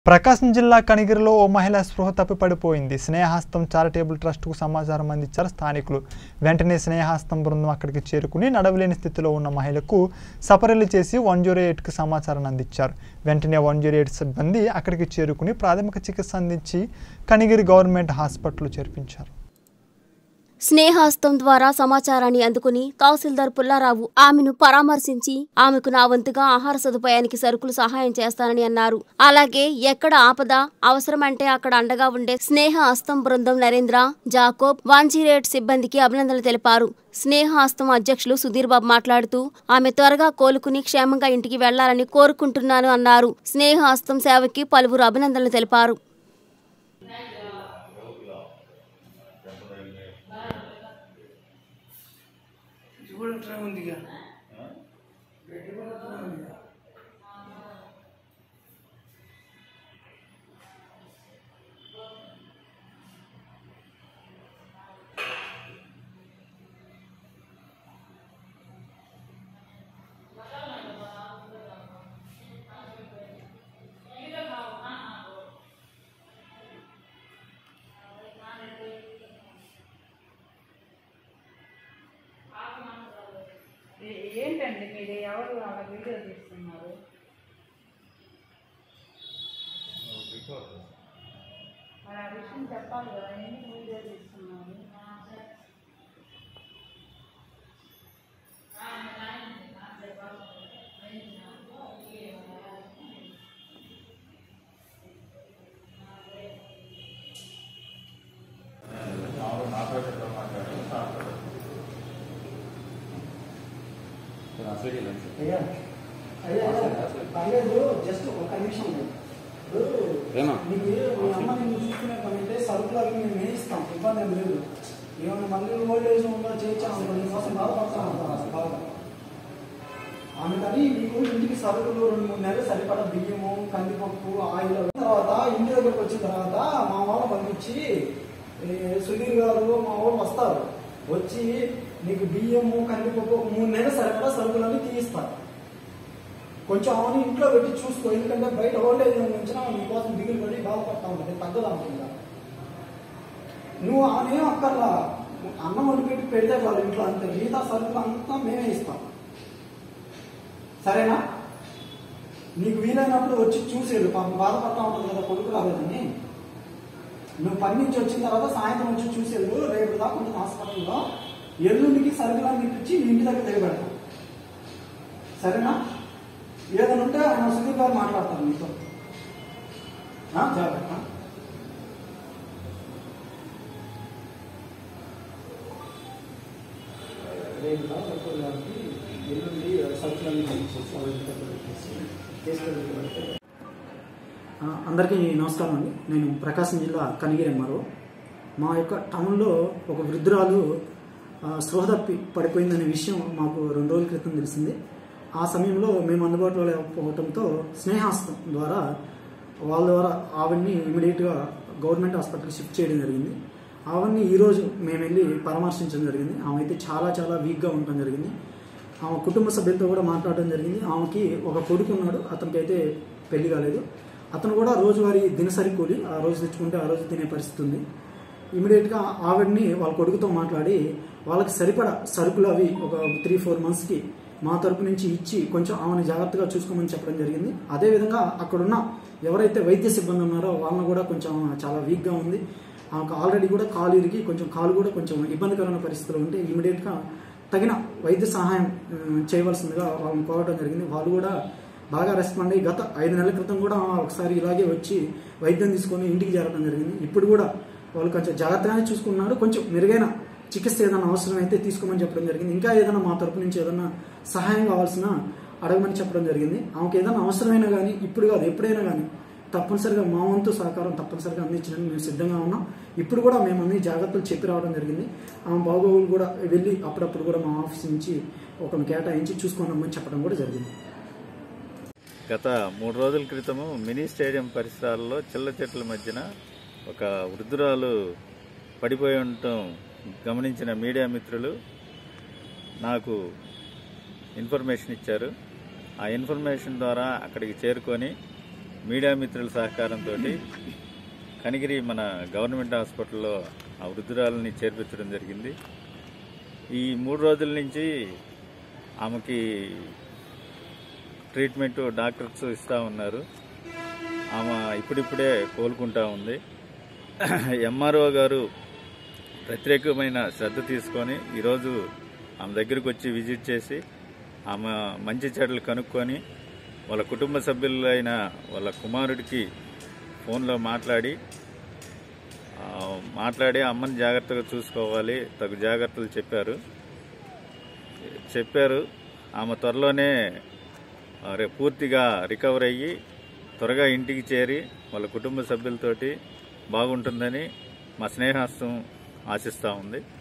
ప్రకాశం జిల్లా కనిగిరిలో ఓ మహిళ స్పృహ తప్పిపడిపోయింది స్నేహాస్తం చారిటబుల్ ట్రస్టుకు సమాచారం అందించారు స్థానికులు వెంటనే స్నేహాస్తం బృందం అక్కడికి చేరుకుని నడవలేని స్థితిలో ఉన్న మహిళకు సపరీలు చేసి వన్ జీరో ఎయిట్కి సమాచారం అందించారు వెంటనే వన్ జీరో ఎయిట్ సిబ్బంది అక్కడికి చేరుకుని ప్రాథమిక చికిత్స అందించి కనిగిరి గవర్నమెంట్ హాస్పిటల్ చేర్పించారు స్నేహాస్తం ద్వారా సమాచారాన్ని అందుకుని తహసీల్దార్ పుల్లారావు ఆమెను పరామర్శించి ఆమెకు నా వంతుగా ఆహార సదుపాయానికి సరుకులు సహాయం చేస్తానని అన్నారు అలాగే ఎక్కడ ఆపద అవసరమంటే అక్కడ అండగా ఉండే స్నేహ హస్తం బృందం నరేంద్ర జాకోబ్ వాంజీరేట్ సిబ్బందికి అభినందనలు తెలిపారు స్నేహ హస్తం అధ్యక్షులు సుధీర్ బాబు మాట్లాడుతూ ఆమె త్వరగా కోలుకుని క్షేమంగా ఇంటికి వెళ్లాలని కోరుకుంటున్నాను అన్నారు స్నేహ హస్తం సేవకి పలువురు అభినందనలు తెలిపారు ఇది కూడా అట్లా ఉందిగా ఏ- ఏంటండి మీరు ఎవరు వాళ్ళ వీడియో తీస్తున్నారు మరి ఆ విషయం చెప్పాలి కదా ఎందుకు వీడియో తీస్తున్నారు అయ్యా అయ్యా పర్లేదు జస్ట్ ఒక నిమిషం ఇప్పుడు ఏమా? నీకు మీ అమ్మ నిన్ను చూసుకునే పని అంటే సరుకులు అవి మేము వేయిస్తాం ఇబ్బంది ఏం లేదు ఏమైనా మళ్ళీ ఓల్డ్ ఏజ్ ఉందో చేయించాము నీకోసం బాధపడతాం బాగా ఆమె కానీ మీకు ఇంటికి సరుకులు రెండు మూడు నెలలు సరిపడా బియ్యము కందిపప్పు ఆయిల్ తర్వాత ఇంటి దగ్గరకు వచ్చిన తర్వాత మా వాళ్ళు పంపించి ఏ, సుధీర్ గారు మా వాళ్ళు వస్తారు వచ్చి నీకు బియ్యము కందిపప్పు ఒక మూడు నెలలు సరిపడా సరుకులన్నీ తీయిస్తారు కొంచెం ఆమెను ఇంట్లో పెట్టి చూసుకో ఎందుకంటే బయట ఓల్టేజ్ ఉంచినా నీకోసం దిగులు పడి బాధపడతా ఉంటుంది తగ్గదా ఉంటుంది నువ్వు ఆమె అక్కర్లా అన్నం వండి పెట్టి పెడితే వాళ్ళు ఇంట్లో అంతే మిగతా సరుకులు అంతా మేమే ఇస్తాం సరేనా నీకు వీలైనప్పుడు వచ్చి చూసేది పాపం బాధపడతా ఉంటుంది కదా కొడుకు రాలేదని నువ్వు పని నుంచి వచ్చిన తర్వాత సాయంత్రం వచ్చి చూసేది రేపు దాకా ఉంటుంది హాస్పిటల్లో ఎల్లుండికి సరుకులన్నీ ఇప్పించి నీ ఇంటి దగ్గర దిగబెడతాం సరేనా ఏదైనా ఉంటే ఆయన సుధీర్ గారు మాట్లాడతారు మీతో ఆ, జాగ్రత్త రేపు దాకా సరుకులు కాబట్టి ఎల్లుండి సరుకులన్నీ పంపించేసి వాళ్ళ ఇంటి దగ్గర పెట్టేసి తీసుకెళ్ళి ఆ, అందరికీ నమస్కారం అండి నేను ప్రకాశం జిల్లా కనిగిరి ఎంఆర్ఓ మా యొక్క టౌన్లో ఒక వృద్ధురాలు ఆ, స్పృహ తప్పి పడిపోయిందనే విషయం మాకు రెండు రోజుల క్రితం తెలిసింది ఆ సమయంలో మేము అందుబాటులో లేకపోవడంతో స్నేహాస్తం ద్వారా వాళ్ళ ద్వారా ఆవిడ్ని ఇమీడియట్గా గవర్నమెంట్ హాస్పిటల్కి షిఫ్ట్ చేయడం జరిగింది ఆవిడ్ని ఈరోజు మేము వెళ్ళి పరామర్శించడం జరిగింది ఆమె అయితే చాలా చాలా వీక్గా ఉండటం జరిగింది ఆమె కుటుంబ సభ్యులతో కూడా మాట్లాడడం జరిగింది ఆమెకి ఒక కొడుకు ఉన్నాడు అతనికి అయితే పెళ్లి కాలేదు అతను కూడా రోజువారీ దినసరి కూలి ఆ రోజు తెచ్చుకుంటే ఆ రోజు తినే పరిస్థితి ఉంది ఇమీడియట్గా ఆవిడని వాళ్ళ కొడుకుతో మాట్లాడి వాళ్ళకి సరిపడా సరుకులు అవి ఒక త్రీ ఫోర్ మంత్స్కి మా తరపు నుంచి ఇచ్చి కొంచెం ఆమెను జాగ్రత్తగా చూసుకోమని చెప్పడం జరిగింది అదేవిధంగా అక్కడున్న ఎవరైతే వైద్య సిబ్బంది ఉన్నారో వాళ్ళని కూడా కొంచెం చాలా వీక్గా ఉంది ఆమెకు ఆల్రెడీ కూడా కాలు ఇరిగి కొంచెం కాలు కూడా కొంచెం ఇబ్బందికరమైన పరిస్థితులు ఉంటే ఇమీడియట్గా తగిన వైద్య సహాయం ఉమ్, చేయవలసిందిగా వాళ్ళని కోరడం జరిగింది వాళ్ళు కూడా బాగా రెస్పాండ్ అయ్యి గత ఐదు నెలల క్రితం కూడా ఒకసారి ఇలాగే వచ్చి వైద్యం తీసుకొని ఇంటికి చేరడం జరిగింది ఇప్పుడు కూడా వాళ్ళు కొంచెం జాగ్రత్తగానే చూసుకున్నారు కొంచెం మెరుగైన చికిత్స ఏదైనా అవసరం అయితే తీసుకోమని చెప్పడం జరిగింది ఇంకా ఏదైనా మా తరపు నుంచి ఏదైనా సహాయం కావాల్సిన అడగమని చెప్పడం జరిగింది ఆమెకి ఏదైనా అవసరమైనా కానీ ఇప్పుడు కాదు ఎప్పుడైనా కానీ తప్పనిసరిగా మా వంతు సహకారం తప్పనిసరిగా అందించడానికి మేము సిద్ధంగా ఉన్నాం ఇప్పుడు కూడా మేము అన్ని జాగ్రత్తలు చెప్పి రావడం జరిగింది ఆమె బాగోగులు కూడా వెళ్ళి అప్పుడప్పుడు కూడా మా ఆఫీస్ నుంచి ఒకరిని కేటాయించి చూసుకున్నామని చెప్పడం కూడా జరిగింది గత మూడు రోజుల క్రితము మినీ స్టేడియం పరిసరాల్లో చిల్ల చెట్ల మధ్యన ఒక వృద్ధురాలు పడిపోయి ఉండటం గమనించిన మీడియా మిత్రులు నాకు ఇన్ఫర్మేషన్ ఇచ్చారు ఆ ఇన్ఫర్మేషన్ ద్వారా అక్కడికి చేరుకొని మీడియా మిత్రుల సహకారంతో కనిగిరి మన గవర్నమెంట్ హాస్పిటల్లో ఆ వృద్ధురాలని చేర్పించడం జరిగింది ఈ మూడు రోజుల నుంచి ఆమెకి ట్రీట్మెంట్ డాక్టర్స్ ఇస్తూ ఉన్నారు ఆమె ఇప్పుడిప్పుడే కోలుకుంటా ఉంది ఎంఆర్ఓ గారు ప్రత్యేకమైన శ్రద్ధ తీసుకొని ఈరోజు ఆమె దగ్గరికి వచ్చి విజిట్ చేసి ఆమె మంచి చెడ్డలు కనుక్కొని వాళ్ళ కుటుంబ సభ్యులైన వాళ్ళ కుమారుడికి ఫోన్లో మాట్లాడి ఆ, మాట్లాడి అమ్మని జాగ్రత్తగా చూసుకోవాలి తగు జాగ్రత్తలు చెప్పారు చెప్పారు ఆమె త్వరలోనే ఆ, రే- పూర్తిగా రికవర్ అయ్యి త్వరగా ఇంటికి చేరి వాళ్ళ కుటుంబ సభ్యులతోటి బాగుంటుందని మా స్నేహాస్తం ఆశిస్తూ ఉంది